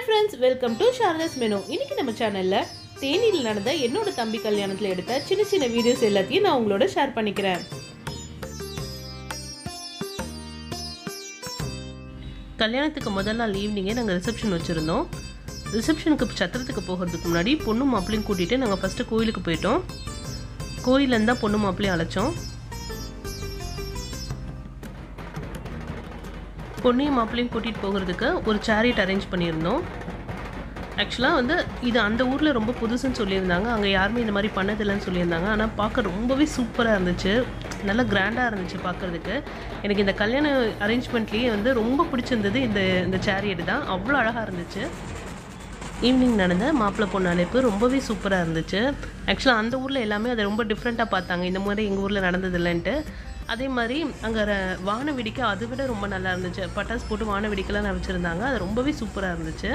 friends welcome to Sharada's menu இன்னைக்கு நம்ம சேனல்ல தேனியில் நடந்த என்னோட தம்பி கல்யாணத்தில் எடுத்த சின்ன சின்ன வீடியோஸ் எல்லாத்தையும் நான் உங்களோட ஷேர் பண்ணிக்கிறேன் கல்யாணத்துக்கு முதல் நாள் ஈவினிங்கே நாங்கள் ரிசப்ஷன் வச்சுருந்தோம் ரிசப்ஷனுக்கு சத்திரத்துக்கு போகிறதுக்கு முன்னாடி பொண்ணு மாப்பிளையும் கூட்டிகிட்டு நாங்கள் ஃபஸ்ட்டு கோயிலுக்கு போயிட்டோம் கோயிலேருந்து தான் பொண்ணு மாப்பிளையும் அழைச்சோம் பொண்ணையும் மாப்பிளையும் கூட்டிகிட்டு போகிறதுக்கு ஒரு சேரியட் அரேஞ்ச் பண்ணியிருந்தோம் ஆக்சுவலாக வந்து இது அந்த ஊரில் ரொம்ப புதுசுன்னு சொல்லியிருந்தாங்க அங்கே யாருமே இந்த மாதிரி பண்ணதில்லைன்னு சொல்லியிருந்தாங்க ஆனால் பார்க்க ரொம்பவே சூப்பராக இருந்துச்சு நல்லா கிராண்டாக இருந்துச்சு பார்க்குறதுக்கு எனக்கு இந்த கல்யாண அரேஞ்ச்மெண்ட்லேயே வந்து ரொம்ப பிடிச்சிருந்தது இந்த இந்த சேரியட் தான் அவ்வளோ அழகாக இருந்துச்சு ஈவினிங் நடந்த மாப்பிள்ளை பொண்ணு அழைப்பு ரொம்பவே சூப்பராக இருந்துச்சு ஆக்சுவலாக அந்த ஊரில் எல்லாமே அதை ரொம்ப டிஃப்ரெண்ட்டாக பார்த்தாங்க இந்த மாதிரி எங்கள் ஊரில் நடந்ததில்லைன்ட்டு அதே மாதிரி அங்கே வான வெடிக்கை அதை விட ரொம்ப நல்லா இருந்துச்சு பட்டாசு போட்டு வான வெடிக்கலாம் வச்சுருந்தாங்க அது ரொம்பவே சூப்பராக இருந்துச்சு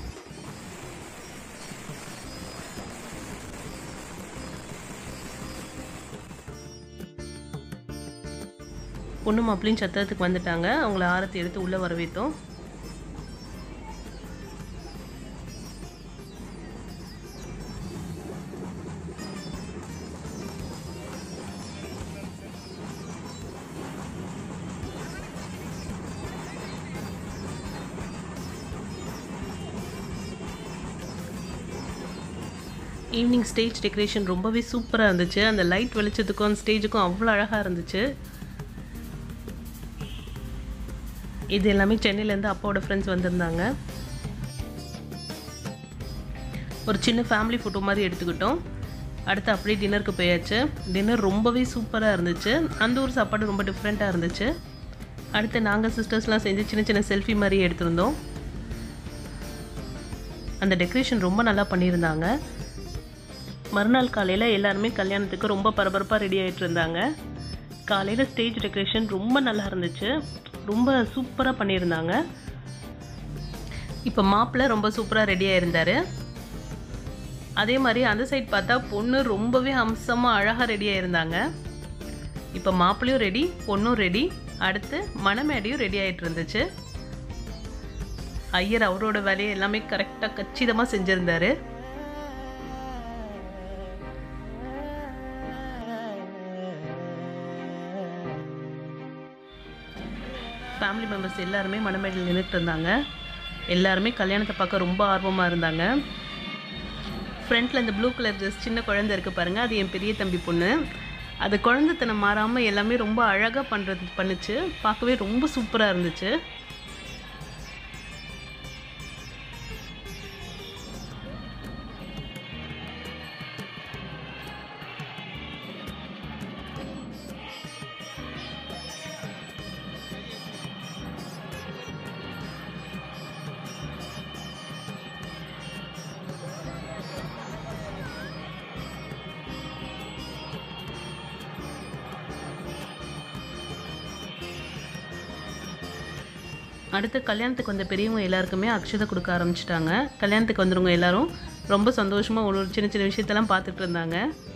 பொண்ணு மாப்பிளையும் சத்திரத்துக்கு வந்துட்டாங்க அவங்கள ஆரத்தி எடுத்து உள்ளே வரவேற்றோம் ஈவினிங் ஸ்டேஜ் டெக்கரேஷன் ரொம்பவே சூப்பராக இருந்துச்சு அந்த லைட் வெளிச்சத்துக்கும் அந்த ஸ்டேஜுக்கும் அவ்வளோ அழகாக இருந்துச்சு இது எல்லாமே சென்னையிலேருந்து அப்பாவோட ஃப்ரெண்ட்ஸ் வந்திருந்தாங்க ஒரு சின்ன ஃபேமிலி ஃபோட்டோ மாதிரி எடுத்துக்கிட்டோம் அடுத்து அப்படியே டின்னருக்கு போயாச்சு டின்னர் ரொம்பவே சூப்பராக இருந்துச்சு அந்த ஊர் சாப்பாடு ரொம்ப டிஃப்ரெண்ட்டாக இருந்துச்சு அடுத்து நாங்கள் சிஸ்டர்ஸ்லாம் செஞ்சு சின்ன சின்ன செல்ஃபி மாதிரி எடுத்திருந்தோம் அந்த டெக்கரேஷன் ரொம்ப நல்லா பண்ணியிருந்தாங்க மறுநாள் காலையில் எல்லாருமே கல்யாணத்துக்கு ரொம்ப பரபரப்பாக ரெடி ஆகிட்டு இருந்தாங்க காலையில் ஸ்டேஜ் டெக்கரேஷன் ரொம்ப நல்லா இருந்துச்சு ரொம்ப சூப்பராக பண்ணியிருந்தாங்க இப்போ மாப்பிள்ளை ரொம்ப சூப்பராக ரெடியாக இருந்தார் அதே மாதிரி அந்த சைட் பார்த்தா பொண்ணு ரொம்பவே அம்சமாக அழகாக ரெடியாக இருந்தாங்க இப்போ மாப்பிள்ளையும் ரெடி பொண்ணும் ரெடி அடுத்து மணமேடையும் ரெடி ஆகிட்டு இருந்துச்சு ஐயர் அவரோட வேலையை எல்லாமே கரெக்டாக கச்சிதமாக செஞ்சுருந்தாரு ஃபேமிலி மெம்பர்ஸ் எல்லாருமே மணமேடையில் நின்றுட்டு இருந்தாங்க எல்லாருமே கல்யாணத்தை பார்க்க ரொம்ப ஆர்வமாக இருந்தாங்க ஃப்ரண்ட்டில் இந்த ப்ளூ கலர் ட்ரெஸ் சின்ன குழந்தை இருக்குது பாருங்கள் அது என் பெரிய தம்பி பொண்ணு அது குழந்தைத்தனம் மாறாமல் எல்லாமே ரொம்ப அழகாக பண்ணுறது பண்ணுச்சு பார்க்கவே ரொம்ப சூப்பராக இருந்துச்சு அடுத்து கல்யாணத்துக்கு வந்த பெரியவங்க எல்லாருக்குமே அக்ஷதை கொடுக்க ஆரம்பிச்சிட்டாங்க கல்யாணத்துக்கு வந்துருவங்க எல்லாரும் ரொம்ப சந்தோஷமாக ஒரு ஒரு சின்ன சின்ன விஷயத்தெல்லாம் பார்த்துட்டு இருந்தாங்க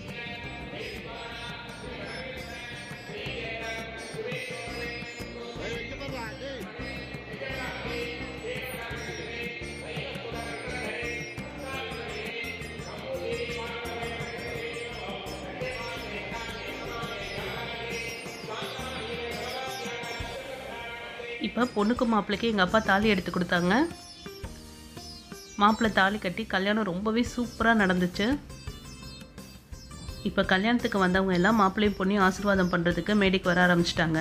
இப்போ பொண்ணுக்கு மாப்பிள்ளைக்கு எங்கள் அப்பா தாலி எடுத்து கொடுத்தாங்க மாப்பிள்ளை தாலி கட்டி கல்யாணம் ரொம்பவே சூப்பராக நடந்துச்சு இப்போ கல்யாணத்துக்கு வந்தவங்க எல்லாம் மாப்பிள்ளையும் பொண்ணையும் ஆசீர்வாதம் பண்ணுறதுக்கு மேடைக்கு வர ஆரம்பிச்சிட்டாங்க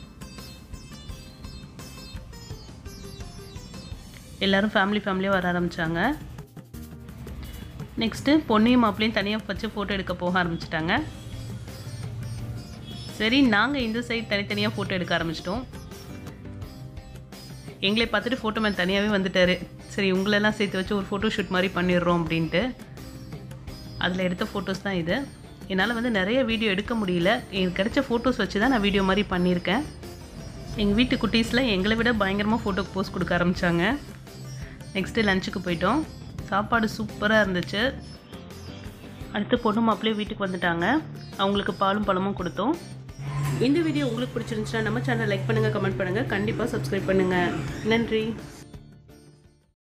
எல்லாரும் ஃபேமிலி ஃபேமிலியாக வர ஆரம்பித்தாங்க நெக்ஸ்ட்டு பொண்ணையும் மாப்பிள்ளையும் தனியாக வச்சு ஃபோட்டோ எடுக்க போக ஆரம்பிச்சிட்டாங்க சரி நாங்கள் இந்த சைடு தனித்தனியாக ஃபோட்டோ எடுக்க ஆரம்பிச்சிட்டோம் எங்களை பார்த்துட்டு ஃபோட்டோ மேன் தனியாகவே வந்துட்டார் சரி உங்களெல்லாம் சேர்த்து வச்சு ஒரு ஃபோட்டோ ஷூட் மாதிரி பண்ணிடுறோம் அப்படின்ட்டு அதில் எடுத்த ஃபோட்டோஸ் தான் இது என்னால் வந்து நிறைய வீடியோ எடுக்க முடியல எனக்கு கிடைச்ச ஃபோட்டோஸ் வச்சு தான் நான் வீடியோ மாதிரி பண்ணியிருக்கேன் எங்கள் வீட்டு குட்டீஸில் எங்களை விட பயங்கரமாக ஃபோட்டோக்கு போஸ்ட் கொடுக்க ஆரம்பித்தாங்க நெக்ஸ்ட்டு லஞ்சுக்கு போயிட்டோம் சாப்பாடு சூப்பராக இருந்துச்சு அடுத்து பொண்ணு மாப்பிள்ளையே வீட்டுக்கு வந்துட்டாங்க அவங்களுக்கு பாலும் பழமும் கொடுத்தோம் இந்த வீடியோ உங்களுக்கு பிடிச்சிருந்துச்சுன்னா நம்ம சேனல் லைக் பண்ணுங்கள் கமெண்ட் பண்ணுங்கள் கண்டிப்பாக சப்ஸ்கிரைப் பண்ணுங்கள் நன்றி